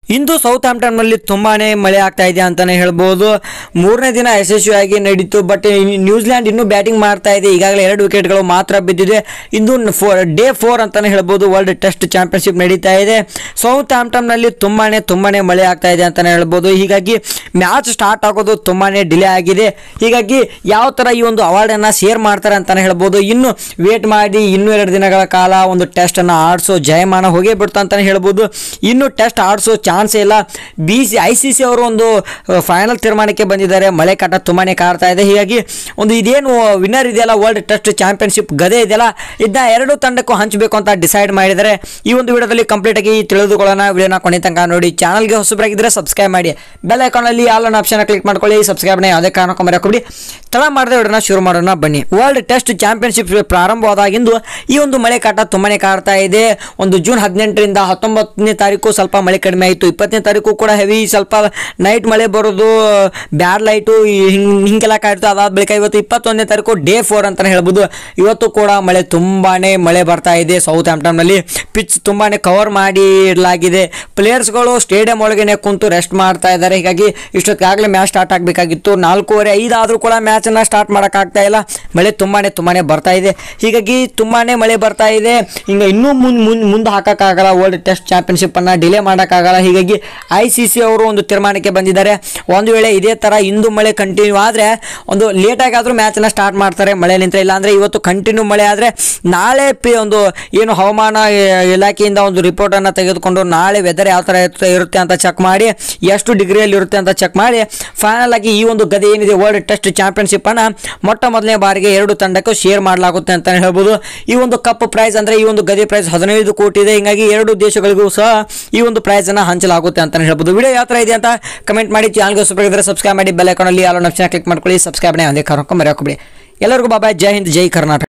ಇಂದು south ನಲ್ಲಿ ತುಂಬಾನೇ ಮಳೆ ಆಗ್ತಾ ಇದೆ ಅಂತಾನೆ ಹೇಳ್ಬೋದು ಮೂರನೇ ದಿನ ಯಶಸ್ವಿಯಾಗಿ ನಡೀತು ಬಟ್ ನ್ಯೂಜಿಲ್ಯಾಂಡ್ ಇನ್ನೂ ಬ್ಯಾಟಿಂಗ್ ಮಾಡ್ತಾ ಇದೆ ಈಗಾಗಲೇ ಎರಡು ವಿಕೆಟ್ಗಳು ಮಾತ್ರ ಬಿದ್ದಿದೆ ಇಂದು ಡೇ ಫೋರ್ ಅಂತಾನೆ ಹೇಳ್ಬೋದು ವರ್ಲ್ಡ್ ಟೆಸ್ಟ್ ಚಾಂಪಿಯನ್ಶಿಪ್ ನಡೀತಾ ಇದೆ ಸೌತ್ ನಲ್ಲಿ ತುಂಬಾನೇ ತುಂಬಾನೇ ಮಳೆ ಆಗ್ತಾ ಇದೆ ಅಂತಾನೆ ಹೇಳ್ಬೋದು ಹೀಗಾಗಿ ಮ್ಯಾಚ್ ಸ್ಟಾರ್ಟ್ ಆಗೋದು ತುಂಬಾನೇ ಡಿಲೇ ಆಗಿದೆ ಹೀಗಾಗಿ ಯಾವ ತರ ಈ ಒಂದು ಅವಾರ್ಡ್ ಅನ್ನ ಶೇರ್ ಮಾಡ್ತಾರೆ ಅಂತಾನೆ ಹೇಳ್ಬೋದು ಇನ್ನು ವೇಟ್ ಮಾಡಿ ಇನ್ನೂ ಎರಡು ದಿನಗಳ ಕಾಲ ಒಂದು ಟೆಸ್ಟ್ ಅನ್ನ ಆಡಿಸೋ ಜಯಮಾನ ಹೋಗೇ ಬಿಡ್ತಾ ಅಂತಾನೆ ಹೇಳ್ಬೋದು ಇನ್ನು ಟೆಸ್ಟ್ ಆಡಿಸೋ ಚಾನ್ಸೇ ಇಲ್ಲ B C I C C ಅವರು ಒಂದು ಫೈನಲ್ ತೀರ್ಮಾನಕ್ಕೆ ಬಂದಿದ್ದಾರೆ ಮಳೆ ಕಾಟ ತುಂಬಾನೇ ಕಾಡ್ತಾ ಇದೆ ಹೀಗಾಗಿ ಒಂದು ಇದೇನು ವಿನ್ನರ್ ಇದೆಯಲ್ಲ ವರ್ಲ್ಡ್ ಟೆಸ್ಟ್ ಚಾಂಪಿಯನ್ಶಿಪ್ ಗದೆ ಇದೆಯಲ್ಲ ಇದನ್ನ ಎರಡು ತಂಡಕ್ಕೂ ಹಂಚಬೇಕು ಅಂತ ಡಿಸೈಡ್ ಮಾಡಿದ್ದಾರೆ ಈ ಒಂದು ವಿಡಿಯೋದಲ್ಲಿ ಕಂಪ್ಲೀಟ್ ಆಗಿ ತಿಳಿದುಕೊಳ್ಳೋಣ ವಿಡಿಯೋನ ಕೊನೆ ತನಕ ನೋಡಿ ಚಾನಲ್ಗೆ ಹೊಸಬರಾಗಿದ್ದರೆ ಸಬ್ಸ್ಕ್ರೈಬ್ ಮಾಡಿ ಬೆಲ್ ಐಕಾನಲ್ಲಿ ಆಲ್ ಅನ್ ಆಪ್ಷನ್ ಕ್ಲಿಕ್ ಮಾಡ್ಕೊಳ್ಳಿ ಸಬ್ಸ್ಕ್ರೈಬ್ನ ಯಾವುದೇ ಕಾರಣಕ್ಕೂ ಮರೆಯಕೊಬಿಡಿ ತಡ ಮಾಡದೆ ವಿಡಿಯೋನ ಶುರು ಮಾಡೋಣ ಬನ್ನಿ ವರ್ಲ್ಡ್ ಟೆಸ್ಟ್ ಚಾಂಪಿಯನ್ಶಿಪ್ ಪ್ರಾರಂಭವಾದಾಗಿಂದು ಈ ಒಂದು ಮಳೆ ಕಾಟ ತುಂಬಾನೇ ಕಾಡ್ತಾ ಇದೆ ಒಂದು ಜೂನ್ ಹದಿನೆಂಟರಿಂದ ಹತ್ತೊಂಬತ್ತನೇ ತಾರೀಕು ಸ್ವಲ್ಪ ಮಳೆ ಕಡಿಮೆ ಆಯಿತು ಇಪ್ಪತ್ತನೇ ತಾರೀಕು ಕೂಡ ಹೆವಿ ಸ್ವಲ್ಪ ನೈಟ್ ಮಳೆ ಬರೋದು ಬ್ಯಾಡ್ ಲೈಟು ಹಿಂಗೆಲ್ಲ ಕಾಡ್ತು ಅದಾದ ಬಳಿಕ ಇವತ್ತು ಇಪ್ಪತ್ತೊಂದನೇ ತಾರೀಕು ಡೇ ಫೋರ್ ಅಂತಾನೆ ಹೇಳ್ಬೋದು ಇವತ್ತು ಕೂಡ ಮಳೆ ತುಂಬಾನೇ ಮಳೆ ಬರ್ತಾ ಇದೆ ಸೌತ್ ನಲ್ಲಿ ಪಿಚ್ ತುಂಬಾನೇ ಕವರ್ ಮಾಡಿ ಇಡಲಾಗಿದೆ ಪ್ಲೇಯರ್ಸ್ಗಳು ಸ್ಟೇಡಿಯಂ ಒಳಗೇನೆ ಕುಂತು ರೆಸ್ಟ್ ಮಾಡ್ತಾ ಇದ್ದಾರೆ ಹೀಗಾಗಿ ಇಷ್ಟೊತ್ತಿಗಾಗಲೇ ಮ್ಯಾಚ್ ಸ್ಟಾರ್ಟ್ ಆಗಬೇಕಾಗಿತ್ತು ನಾಲ್ಕೂವರೆ ಐದಾದರೂ ಕೂಡ ಮ್ಯಾಚನ್ನು ಸ್ಟಾರ್ಟ್ ಮಾಡೋಕ್ಕಾಗ್ತಾ ಇಲ್ಲ ಮಳೆ ತುಂಬಾನೇ ತುಂಬಾನೇ ಬರ್ತಾ ಇದೆ ಹೀಗಾಗಿ ತುಂಬಾನೇ ಮಳೆ ಬರ್ತಾ ಇದೆ ಹಿಂಗೆ ಇನ್ನೂ ಮುಂದೆ ಮುಂದೆ ಮುಂದೆ ಹಾಕೋಕ್ಕಾಗಲ್ಲ ವರ್ಲ್ಡ್ ಟೆಸ್ಟ್ ಚಾಂಪಿಯನ್ಶಿಪ್ ಅನ್ನ ಡಿಲೇ ಮಾಡೋಕ್ಕಾಗಲ್ಲ ಹೀಗಾಗಿ ಐ ಸಿ ಸಿ ಅವರು ಒಂದು ತೀರ್ಮಾನಕ್ಕೆ ಬಂದಿದ್ದಾರೆ ಒಂದು ವೇಳೆ ಇದೇ ಥರ ಇಂದು ಮಳೆ ಕಂಟಿನ್ಯೂ ಆದರೆ ಒಂದು ಲೇಟಾಗಿ ಆದರೂ ಮ್ಯಾಚನ್ನು ಸ್ಟಾರ್ಟ್ ಮಾಡ್ತಾರೆ ಮಳೆ ನಿಂತರೆ ಇಲ್ಲಾಂದರೆ ಇವತ್ತು ಕಂಟಿನ್ಯೂ ಮಳೆ ಆದರೆ ನಾಳೆ ಪಿ ಒಂದು ಏನು ಹವಾಮಾನ ಇ- ಇಲಾಖೆಯಿಂದ ಒಂದು ರಿಪೋರ್ಟನ್ನು ತೆಗೆದುಕೊಂಡು ನಾಳೆ ವೆದರ್ ಯಾವ ಥರ ಇರುತ್ತೆ ಇರುತ್ತೆ ಅಂತ ಚೆಕ್ ಮಾಡಿ ಎಷ್ಟು ಡಿಗ್ರಿಯಲ್ಲಿ ಇರುತ್ತೆ ಅಂತ ಚೆಕ್ ಮಾಡಿ ಫೈನಲ್ ಆಗಿ ಈ ಒಂದು ಗದೆ ಏನಿದೆ ವರ್ಲ್ಡ್ ಟೆಸ್ಟ್ ಚಾಂಪಿಯನ್ಶಿಪ್ ಅನ್ನ ಮೊಟ್ಟ ಮೊದಲನೇ ಬಾರಿಗೆ ಎರಡು ತಂಡಕ್ಕೂ ಶೇರ್ ಮಾಡಲಾಗುತ್ತೆ ಅಂತ ಹೇಳ್ಬೋದು ಈ ಒಂದು ಕಪ್ ಪ್ರೈಸ್ ಅಂದ್ರೆ ಈ ಒಂದು ಗದೆ ಪ್ರೈಸ್ ಹದಿನೈದು ಕೋಟಿ ಇದೆ ಹಿಂಗಾಗಿ ಎರಡು ದೇಶಗಳಿಗೂ ಸಹ ಈ ಒಂದು ಪ್ರೈಸ್ ಅನ್ನ ಹಂಚಲಾಗುತ್ತೆ ಅಂತ ಹೇಳ್ಬೋದು ವಿಡಿಯೋ ಯಾವ ಥರ ಇದೆ ಅಂತ ಕಮೆಂಟ್ ಮಾಡಿ ಚಾನಲ್ಗೆ ಹೊಸಬರಾಗಿದ್ದರೆ ಸಬ್ಸ್ಕ್ರೈಬ್ ಮಾಡಿ ಬೆಲ್ ಐಕಾನಲ್ಲಿ ಆಲ್ ಆಪ್ಷನ್ ಕ್ಲಿಕ್ ಮಾಡ್ಕೊಳ್ಳಿ ಸಬ್ಸ್ಕ್ರೈಬ್ನೇ ಒಂದೇ ಕಾರಣಕ್ಕೂ ಮರೆಯೋಕೊಬಿಡಿ ಎಲ್ಲರಿಗೂ ಬಾಬಾ ಜೈ ಹಿಂದ್ ಜೈ ಕರ್ನಾಟಕ